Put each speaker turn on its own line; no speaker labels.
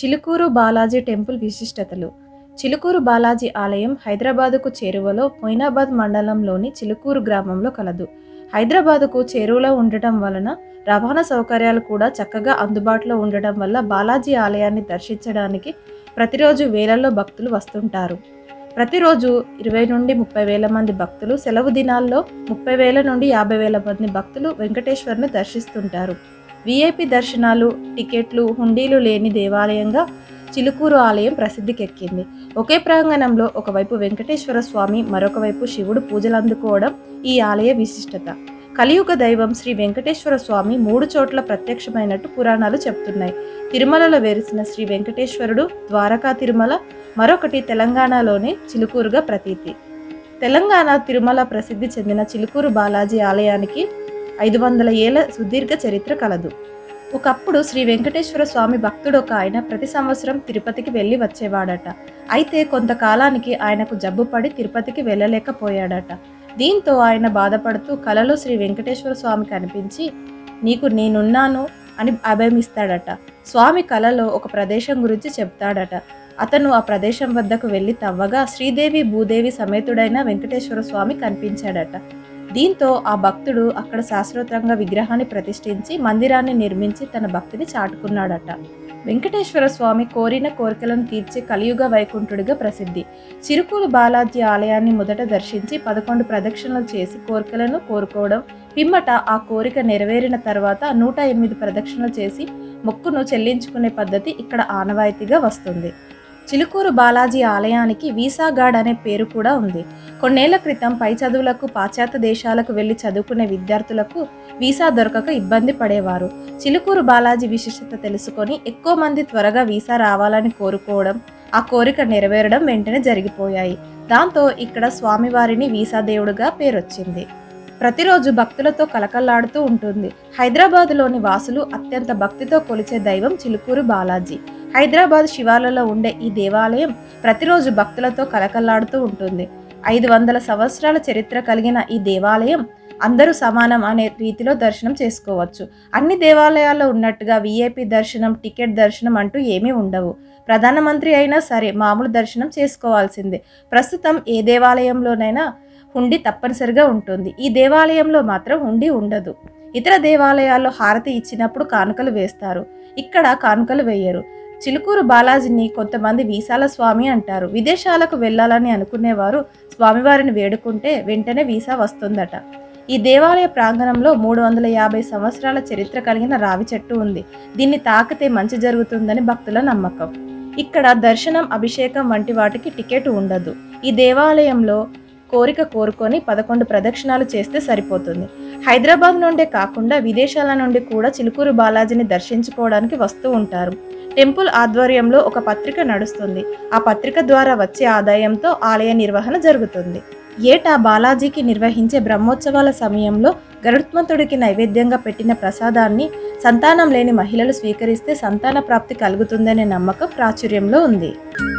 Chilukuru Balaji temple విశిష్టతలు చిలుకూరు బాలాజీ ఆలయం హైదరాబాదుకు చేరువలో మొయినాబాద్ మండలంలోని చిలుకూరు గ్రామంలో కలదు హైదరాబాదుకు చేరువలో ఉండటం వలన రవాణా సౌకర్యాలు కూడా చక్కగా అందుబాటులో ఉండటం వల్ల బాలాజీ ఆలయాన్ని దర్శించడానికి ప్రతిరోజు వేలల్లో భక్తులు వస్తుంటారు ప్రతిరోజు ఇరవై నుండి ముప్పై వేల మంది భక్తులు సెలవు దినాల్లో ముప్పై వేల నుండి యాభై వేల మంది భక్తులు వెంకటేశ్వరుని దర్శిస్తుంటారు విఐపి దర్శనాలు టికెట్లు హుండీలు లేని దేవాలయంగా చిలుకూరు ఆలయం ప్రసిద్ధికెక్కింది ఒకే ప్రాంగణంలో ఒకవైపు వెంకటేశ్వర స్వామి మరొక వైపు శివుడు పూజలు అందుకోవడం ఈ ఆలయ విశిష్టత కలియుగ దైవం శ్రీ వెంకటేశ్వర స్వామి మూడు చోట్ల ప్రత్యక్షమైనట్టు పురాణాలు చెప్తున్నాయి తిరుమలలో వెలిసిన శ్రీ వెంకటేశ్వరుడు ద్వారకా తిరుమల మరొకటి తెలంగాణలోని చిలుకూరుగా ప్రతీతి తెలంగాణ తిరుమల ప్రసిద్ధి చెందిన చిలుకూరు బాలాజీ ఆలయానికి ఐదు వందల ఏళ్ల సుదీర్ఘ చరిత్ర కలదు ఒకప్పుడు శ్రీ వెంకటేశ్వర స్వామి భక్తుడు ఒక ఆయన ప్రతి సంవత్సరం తిరుపతికి వెళ్ళి వచ్చేవాడట అయితే కొంతకాలానికి ఆయనకు జబ్బుపడి తిరుపతికి వెళ్ళలేకపోయాడట దీంతో ఆయన బాధపడుతూ కలలో శ్రీ వెంకటేశ్వర స్వామి కనిపించి నీకు నేనున్నాను అని అభయమిస్తాడట స్వామి కలలో ఒక ప్రదేశం గురించి చెప్తాడట అతను ఆ ప్రదేశం వద్దకు వెళ్ళి తవ్వగా శ్రీదేవి భూదేవి సమేతుడైన వెంకటేశ్వర స్వామి కనిపించాడట దీంతో ఆ భక్తుడు అక్కడ శాశ్వతంగా విగ్రహాన్ని ప్రతిష్ఠించి మందిరాన్ని నిర్మించి తన భక్తిని చాటుకున్నాడట వెంకటేశ్వర స్వామి కోరిన కోరికలను తీర్చే కలియుగ వైకుంఠుడిగా ప్రసిద్ధి చిరుకూరు బాలాజీ ఆలయాన్ని మొదట దర్శించి పదకొండు ప్రదక్షిణలు చేసి కోరికలను కోరుకోవడం పిమ్మట ఆ కోరిక నెరవేరిన తర్వాత నూట ఎనిమిది ప్రదక్షిణలు చేసి మొక్కును చెల్లించుకునే పద్ధతి ఇక్కడ ఆనవాయితీగా వస్తుంది చిలుకూరు బాలాజీ ఆలయానికి వీసాగాడ్ అనే పేరు కూడా ఉంది కొన్నేళ్ల క్రితం పై చదువులకు పాశ్చాత్య దేశాలకు వెళ్లి చదువుకునే విద్యార్థులకు వీసా దొరకక ఇబ్బంది పడేవారు చిలుకూరు బాలాజీ విశిష్టత తెలుసుకొని ఎక్కువ మంది త్వరగా వీసా రావాలని కోరుకోవడం ఆ కోరిక నెరవేరడం వెంటనే జరిగిపోయాయి దాంతో ఇక్కడ స్వామివారిని వీసా దేవుడుగా పేరొచ్చింది ప్రతిరోజు భక్తులతో కలకల్లాడుతూ ఉంటుంది హైదరాబాదులోని వాసులు అత్యంత భక్తితో కొలిచే దైవం చిలుకూరు బాలాజీ హైదరాబాద్ శివార్లలో ఉండే ఈ దేవాలయం ప్రతిరోజు భక్తులతో కలకల్లాడుతూ ఉంటుంది ఐదు వందల సంవత్సరాల చరిత్ర కలిగిన ఈ దేవాలయం అందరూ సమానం అనే రీతిలో దర్శనం చేసుకోవచ్చు అన్ని దేవాలయాల్లో ఉన్నట్టుగా విఐపి దర్శనం టికెట్ దర్శనం అంటూ ఏమీ ఉండవు ప్రధానమంత్రి అయినా సరే మామూలు దర్శనం చేసుకోవాల్సిందే ప్రస్తుతం ఏ దేవాలయంలోనైనా హుండీ తప్పనిసరిగా ఉంటుంది ఈ దేవాలయంలో మాత్రం హుండీ ఉండదు ఇతర దేవాలయాల్లో హారతి ఇచ్చినప్పుడు కానుకలు వేస్తారు ఇక్కడ కానుకలు వేయరు చిలుకూరు బాలాజీని కొంతమంది వీసాల స్వామి అంటారు విదేశాలకు వెళ్ళాలని అనుకునేవారు స్వామివారిని వేడుకుంటే వెంటనే వీసా వస్తుందట ఈ దేవాలయ ప్రాంగణంలో మూడు వందల యాభై సంవత్సరాల చరిత్ర కలిగిన రావి చెట్టు ఉంది దీన్ని తాకితే మంచి జరుగుతుందని భక్తుల నమ్మకం ఇక్కడ దర్శనం అభిషేకం వంటి వాటికి టికెట్ ఉండదు ఈ దేవాలయంలో కోరిక కోరుకొని పదకొండు ప్రదక్షిణాలు చేస్తే సరిపోతుంది హైదరాబాద్ నుండే కాకుండా విదేశాల నుండి కూడా చిలుకూరు బాలాజీని దర్శించుకోవడానికి వస్తూ ఉంటారు టెంపుల్ ఆధ్వర్యంలో ఒక పత్రిక నడుస్తుంది ఆ పత్రిక ద్వారా వచ్చే ఆదాయంతో ఆలయ నిర్వహణ జరుగుతుంది ఏటా బాలాజీకి నిర్వహించే బ్రహ్మోత్సవాల సమయంలో గరుత్మంతుడికి నైవేద్యంగా పెట్టిన ప్రసాదాన్ని సంతానం లేని మహిళలు స్వీకరిస్తే సంతాన ప్రాప్తి కలుగుతుందనే నమ్మకం ప్రాచుర్యంలో ఉంది